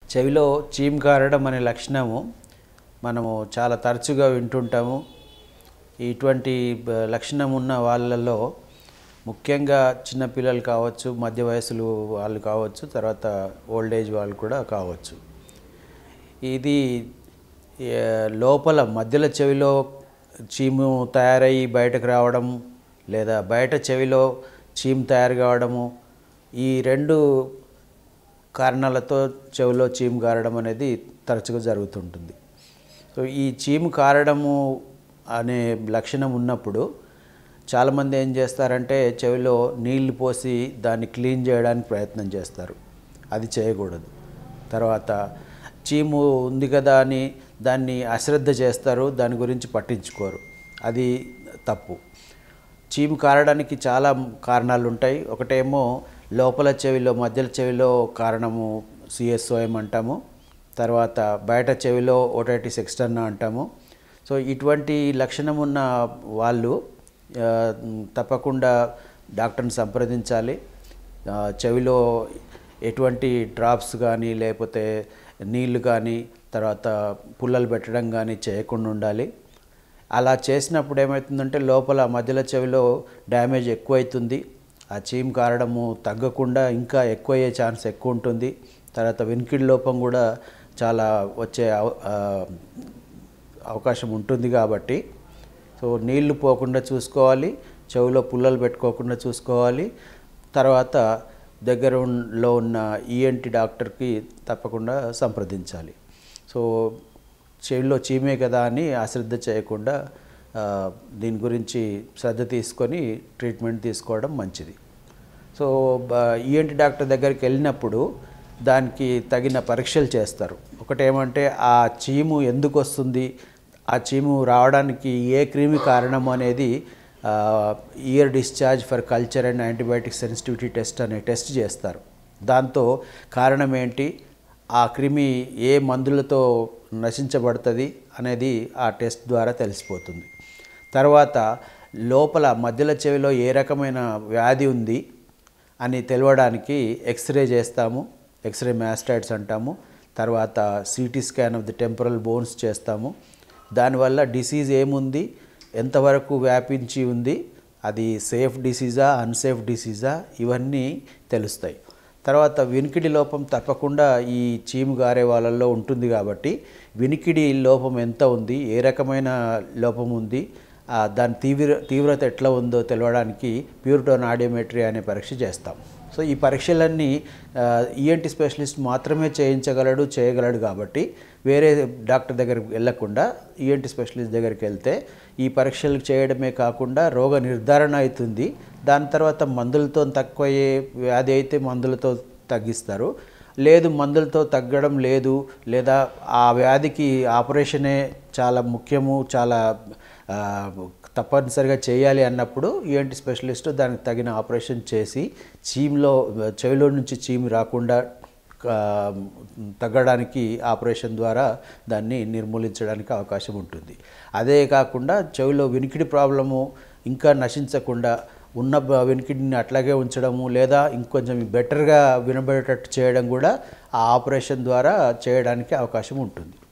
చెవిలో చీమ్ కారడం అనే లక్షణము మనము చాలా తరచుగా వింటుంటాము ఇటువంటి బ- లక్షణం ఉన్న వాళ్ళలో ముఖ్యంగా చిన్నపిల్లలు కావచ్చు మధ్య వయసులు వాళ్ళు కావచ్చు తర్వాత ఓల్డ్ ఏజ్ వాళ్ళు కూడా కావచ్చు ఇది ఏ, లోపల మధ్యలో చెవిలో చీము తయారయ్యి బయటకు రావడం లేదా బయట చెవిలో చీము తయారు కావడము ఈ రెండు కారణాలతో చెవిలో చీము కారడం అనేది తరచుగా జరుగుతుంటుంది సో ఈ చీము కారడము అనే లక్షణం ఉన్నప్పుడు చాలామంది ఏం చేస్తారంటే చెవిలో నీళ్లు పోసి దాన్ని క్లీన్ చేయడానికి ప్రయత్నం చేస్తారు అది చేయకూడదు తర్వాత చీము ఉంది కదా అని దాన్ని అశ్రద్ధ చేస్తారు దాని గురించి పట్టించుకోరు అది తప్పు చీము కారడానికి చాలా కారణాలు ఉంటాయి ఒకటేమో లోపల చెవిలో మధ్యల చెవిలో కారణము సిఎస్ఓఎం అంటాము తర్వాత బయట చెవిలో ఓటైటిస్ ఎక్స్టర్నా అంటాము సో ఇటువంటి లక్షణం ఉన్న వాళ్ళు ఆ, తప్పకుండా డాక్టర్ని సంప్రదించాలి ఆ, చెవిలో ఎటువంటి డ్రాప్స్ కానీ లేకపోతే నీళ్లు కానీ తర్వాత పుల్లలు పెట్టడం కానీ చేయకుండా ఉండాలి అలా చేసినప్పుడు ఏమవుతుందంటే లోపల మధ్యలో చెవిలో డ్యామేజ్ ఎక్కువైతుంది ఆ చీమ్ కారడము తగ్గకుండా ఇంకా ఎక్కువ అయ్యే ఛాన్స్ ఎక్కువ ఉంటుంది తర్వాత వెనుకిడి లోపం కూడా చాలా వచ్చే అవ- ఆ, అవకాశం ఉంటుంది కాబట్టి సో నీళ్లు పోకుండా చూసుకోవాలి చెవిలో పుల్లలు పెట్టుకోకుండా చూసుకోవాలి తర్వాత దగ్గరలో ఉన్న ఈఎన్టీ డాక్టర్కి తప్పకుండా సంప్రదించాలి సో చెవిలో చీమే కదా అని అశ్రద్ధ చేయకుండా ఆ, దీని గురించి శ్రద్ధ తీసుకొని ట్రీట్మెంట్ తీసుకోవడం మంచిది సో ఈఎన్టీ డాక్టర్ దగ్గరికి వెళ్ళినప్పుడు దానికి తగిన పరీక్షలు చేస్తారు ఒకటేమంటే ఆ చీము ఎందుకు వస్తుంది ఆ చీము రావడానికి ఏ క్రిమి కారణం అనేది ear discharge for culture and antibiotic sensitivity test అనే టెస్ట్ చేస్తారు దాంతో కారణం ఏంటి ఆ క్రిమి ఏ మందులతో నశించబడుతుంది అనేది ఆ టెస్ట్ ద్వారా తెలిసిపోతుంది తర్వాత లోపల మధ్యల చెవిలో ఏ రకమైన వ్యాధి ఉంది అని తెలవడానికి ఎక్స్రే చేస్తాము ఎక్స్రే మ్యాస్టైడ్స్ అంటాము తర్వాత CT scan of the temporal bones చేస్తాము దానివల్ల డిసీజ్ ఏముంది ఎంతవరకు వ్యాపించి ఉంది అది సేఫ్ డిసీజా అన్సేఫ్ డిసీజా ఇవన్నీ తెలుస్తాయి తర్వాత వినికిడి లోపం తప్పకుండా ఈ చీము గారే వాళ్ళల్లో ఉంటుంది కాబట్టి వినికిడి లోపం ఎంత ఉంది ఏ రకమైన లోపం ఉంది ఆ, దాని తీవ్ర తీవ్రత ఎట్లా ఉందో తెలవడానికి ప్యూరిటోన్ ఆడియోమెట్రీ అనే పరీక్ష చేస్తాం సో ఈ పరీక్షలన్నీ ఈఎన్టీ స్పెషలిస్ట్ మాత్రమే చేయించగలడు చేయగలడు కాబట్టి వేరే డాక్టర్ దగ్గరికి వెళ్ళకుండా ఈఎన్టీ స్పెషలిస్ట్ దగ్గరికి వెళ్తే ఈ పరీక్షలు చేయడమే కాకుండా రోగ నిర్ధారణ అవుతుంది దాని తర్వాత మందులతో తక్కువ అయ్యే వ్యాధి అయితే మందులతో తగ్గిస్తారు లేదు మందులతో తగ్గడం లేదు లేదా ఆ వ్యాధికి ఆపరేషనే చాలా ముఖ్యము చాలా ఆ, తప్పనిసరిగా చేయాలి అన్నప్పుడు ఈఎన్టీ స్పెషలిస్ట్ దానికి తగిన ఆపరేషన్ చేసి చీమ్లో చెవిలో నుంచి చీము రాకుండా ఆ, తగ్గడానికి ఆపరేషన్ ద్వారా దాన్ని నిర్మూలించడానికి అవకాశం ఉంటుంది అదే కాకుండా చెవిలో వినికిడి ప్రాబ్లము ఇంకా నశించకుండా ఉన్న బ- వినికిడిని అట్లాగే ఉంచడము లేదా ఇంకొంచెం బెటర్గా వినబడేటట్టు చేయడం కూడా ఆ ఆపరేషన్ ద్వారా చేయడానికి అవకాశం ఉంటుంది